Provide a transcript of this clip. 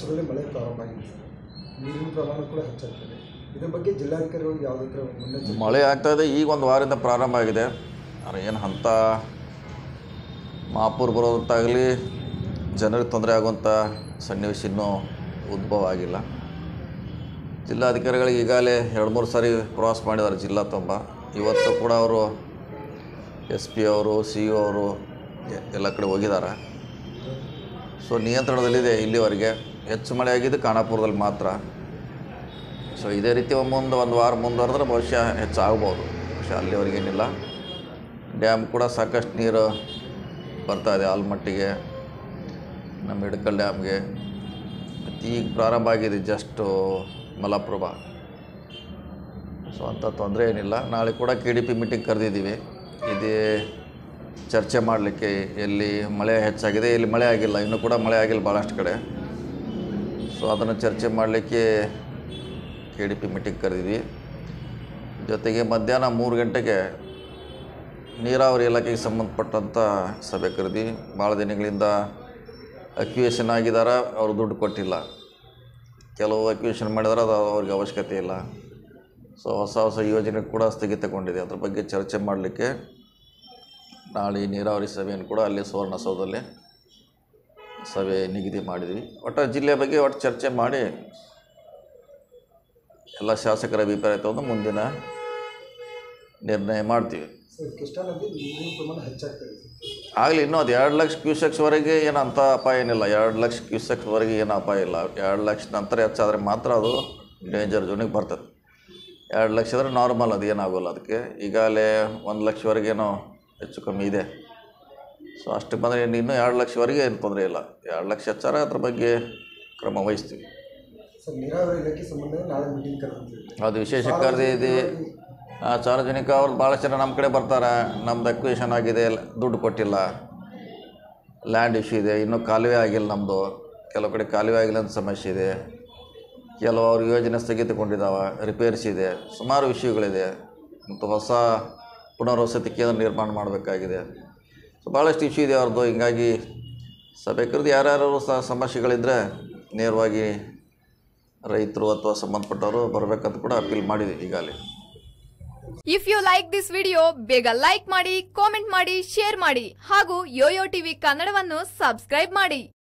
ರಾಜ್ಯದಲ್ಲಿ ಮಳೆ ಪ್ರಾರಂಭ ಆಗಿದೆ ನೀರಿನ ಪ್ರಮಾಣ ಕೂಡ ಹೆಚ್ಚಾಗ್ತದೆ ಇದ್ರ ಬಗ್ಗೆ ಜಿಲ್ಲಾಧಿಕಾರಿಗಳು ಯಾವುದೇ ಥರ ಮುನ್ನೆಚ್ಚರಿಕೆ ಮಳೆ ಆಗ್ತಾ ಇದೆ ಈಗ ಒಂದು ವಾರದಿಂದ ಪ್ರಾರಂಭ ಆಗಿದೆ ಆದರೆ ಏನು ಅಂಥ ಮಹಾಪೂರ್ ಬರೋದಂತಾಗಲಿ ಜನರಿಗೆ ತೊಂದರೆ ಆಗುವಂಥ ಸನ್ನಿವೇಶ ಇನ್ನೂ ಉದ್ಭವ ಆಗಿಲ್ಲ ಜಿಲ್ಲಾಧಿಕಾರಿಗಳಿಗೆ ಈಗಾಗಲೇ ಎರಡು ಮೂರು ಸಾರಿ ಪ್ರವಾಸ ಮಾಡಿದ್ದಾರೆ ಜಿಲ್ಲಾ ತುಂಬ ಇವತ್ತು ಕೂಡ ಅವರು ಎಸ್ ಪಿ ಅವರು ಸಿ ಇ ಅವರು ಎ- ಎಲ್ಲ ಕಡೆ ಹೋಗಿದ್ದಾರೆ ಸೊ ನಿಯಂತ್ರಣದಲ್ಲಿದೆ ಇಲ್ಲಿವರೆಗೆ ಹೆಚ್ಚು ಮಳೆ ಆಗಿದ್ದು ಖಾನಾಪುರದಲ್ಲಿ ಮಾತ್ರ ಸೊ ಇದೇ ರೀತಿ ಮುಂದೆ ಒಂದು ವಾರ ಮುಂದುವರೆದ್ರೆ ಬಹುಶಃ ಹೆಚ್ಚಾಗ್ಬೋದು ಬಹುಶಃ ಅಲ್ಲಿವರೆಗೆ ಏನಿಲ್ಲ ಡ್ಯಾಮ್ ಕೂಡ ಸಾಕಷ್ಟು ನೀರು ಬರ್ತಾ ಇದೆ ಆಲ್ಮಟ್ಟಿಗೆ ನಮ್ಮ ಹಿಡ್ಕಲ್ ಡ್ಯಾಮ್ಗೆ ಮತ್ತು ಈಗ ಪ್ರಾರಂಭ ಆಗಿದೆ ಜಸ್ಟು ಮಲಪ್ರಭಾ ಸೊ ಅಂಥ ತೊಂದರೆ ಏನಿಲ್ಲ ನಾಳೆ ಕೂಡ ಕೆ ಡಿ ಪಿ ಮೀಟಿಂಗ್ ಕರೆದಿದ್ದೀವಿ ಇದೇ ಚರ್ಚೆ ಮಾಡಲಿಕ್ಕೆ ಎಲ್ಲಿ ಮಳೆ ಹೆಚ್ಚಾಗಿದೆ ಇಲ್ಲಿ ಮಳೆ ಆಗಿಲ್ಲ ಇನ್ನೂ ಕೂಡ ಮಳೆ ಆಗಿಲ್ಲ ಭಾಳಷ್ಟು ಕಡೆ ಸೊ ಅದನ್ನು ಚರ್ಚೆ ಮಾಡಲಿಕ್ಕೆ ಕೆ ಡಿ ಪಿ ಮೀಟಿಂಗ್ ಕರೆದಿದ್ವಿ ಜೊತೆಗೆ ಮಧ್ಯಾಹ್ನ ಮೂರು ಗಂಟೆಗೆ ನೀರಾವರಿ ಇಲಾಖೆಗೆ ಸಂಬಂಧಪಟ್ಟಂಥ ಸಭೆ ಕರೆದಿ ಭಾಳ ದಿನಗಳಿಂದ ಅಕ್ಯುಯೇಷನ್ ಆಗಿದ್ದಾರೆ ಅವರು ದುಡ್ಡು ಕೊಟ್ಟಿಲ್ಲ ಕೆಲವು ಅಕ್ಯುಯೇಷನ್ ಮಾಡಿದಾರೆ ಅದು ಅವ್ರಿಗೆ ಅವಶ್ಯಕತೆ ಇಲ್ಲ ಸೊ ಹೊಸ ಹೊಸ ಯೋಜನೆ ಕೂಡ ಸ್ಥಗಿತಗೊಂಡಿದೆ ಅದ್ರ ಬಗ್ಗೆ ಚರ್ಚೆ ಮಾಡಲಿಕ್ಕೆ ನಾಳೆ ಈ ನೀರಾವರಿ ಸಭೆಯನ್ನು ಕೂಡ ಅಲ್ಲಿ ಸುವರ್ಣಸೌಧದಲ್ಲಿ ಸಭೆ ನಿಗದಿ ಮಾಡಿದ್ವಿ ಒಟ್ಟು ಜಿಲ್ಲೆ ಬಗ್ಗೆ ಒಟ್ಟು ಚರ್ಚೆ ಮಾಡಿ ಎಲ್ಲ ಶಾಸಕರ ಅಭಿಪ್ರಾಯ ತಗೊಂಡು ಮುಂದಿನ ನಿರ್ಣಯ ಮಾಡ್ತೀವಿ ಸರ್ ಕೃಷ್ಣಾ ನದಿ ನೀರಿನ ಪ್ರಮಾಣ ಹೆಚ್ಚಾಗ್ತದೆ ಆಗಲಿ ಇನ್ನೂ ಅದು ಎರಡು ಲಕ್ಷ ಕ್ಯೂಸೆಕ್ಸ್ವರೆಗೆ ಏನು ಅಂಥ ಅಪಾಯ ಏನಿಲ್ಲ ಎರಡು ಲಕ್ಷ ಕ್ಯೂಸೆಕ್ಸ್ವರೆಗೆ ಏನು ಅಪಾಯ ಇಲ್ಲ ಎರಡು ಲಕ್ಷ ನಂತರ ಹೆಚ್ಚಾದರೆ ಮಾತ್ರ ಅದು ಡೇಂಜರ್ ಝೋನಿಗೆ ಬರ್ತದೆ ಎರಡು ಲಕ್ಷ ಅಂದರೆ ನಾರ್ಮಲ್ ಅದು ಏನಾಗೋಲ್ಲ ಅದಕ್ಕೆ ಈಗಾಗಲೇ ಒಂದು ಲಕ್ಷವರೆಗೇನೋ ಹೆಚ್ಚು ಕಮ್ಮಿ ಇದೆ ಸೊ ಅಷ್ಟು ಬಂದರೆ ಇನ್ನು ಇನ್ನೂ ಎರಡು ಲಕ್ಷವರೆಗೆ ಏನು ತೊಂದರೆ ಇಲ್ಲ ಎರಡು ಲಕ್ಷ ಹೆಚ್ಚಾರ ಅದ್ರ ಬಗ್ಗೆ ಕ್ರಮ ವಹಿಸ್ತೀವಿ ಸರ್ ನೀರಾವರಿ ಇಲಾಖೆ ಸಂಬಂಧ ನಾಳೆ ಮೀಟಿಂಗ್ ಕರೆದಿದ್ದೀವಿ ಅದು ವಿಶೇಷ ಕರೆದಿ ಆ, ಸಾರ್ವಜನಿಕ ಅವ್ರು ಭಾಳಷ್ಟು ಜನ ನಮ್ಮ ಕಡೆ ಬರ್ತಾರೆ ನಮ್ದು ಅಕ್ವಿಷನ್ ಆಗಿದೆ ಲ್- ದುಡ್ಡು ಕೊಟ್ಟಿಲ್ಲ ಲ್ಯಾಂಡ್ ಇಶ್ಯೂ ಇದೆ ಇನ್ನೂ ಕಾಲುವೆ ಆಗಿಲ್ಲ ನಮ್ಮದು ಕೆಲವು ಕಡೆ ಕಾಲುವೆ ಆಗಿಲ್ಲ ಅಂತ ಸಮಸ್ಯೆ ಇದೆ ಕೆಲವು ಅವ್ರ ಯೋಜನೆ ಸ್ಥಗಿತಗೊಂಡಿದ್ದಾವೆ ರಿಪೇರ್ಸ್ ಇದೆ ಸುಮಾರು ವಿಷಯಗಳಿದೆ ಮತ್ತು ಹೊಸ ಪುನರ್ವಸತಿ ಕೇಂದ್ರ ನಿರ್ಮಾಣ ಮಾಡಬೇಕಾಗಿದೆ ಸೊ ಭಾಳಷ್ಟು ಇಶ್ಯೂ ಇದೆ ಅವ್ರದ್ದು ಹಿಂಗಾಗಿ ಸಭೆ ಕರೆದು ಯಾರ್ಯಾರು ಸಹ ಸಮಸ್ಯೆಗಳಿದ್ದರೆ ನೇರವಾಗಿ ರೈತರು ಅಥವಾ ಸಂಬಂಧಪಟ್ಟವರು ಬರಬೇಕಂತ ಕೂಡ ಅಪೀಲ್ ಮಾಡಿದ್ವಿ ಈಗಾಗಲೇ if you like this video ಬೇಗ ಲೈಕ್ ಮಾಡಿ ಕಾಮೆಂಟ್ ಮಾಡಿ ಶೇರ್ ಮಾಡಿ ಹಾಗೂ ಯೋಯೋ ಟಿವಿ ಕನ್ನಡವನ್ನು ಸಬ್ಸ್ಕ್ರೈಬ್ ಮಾಡಿ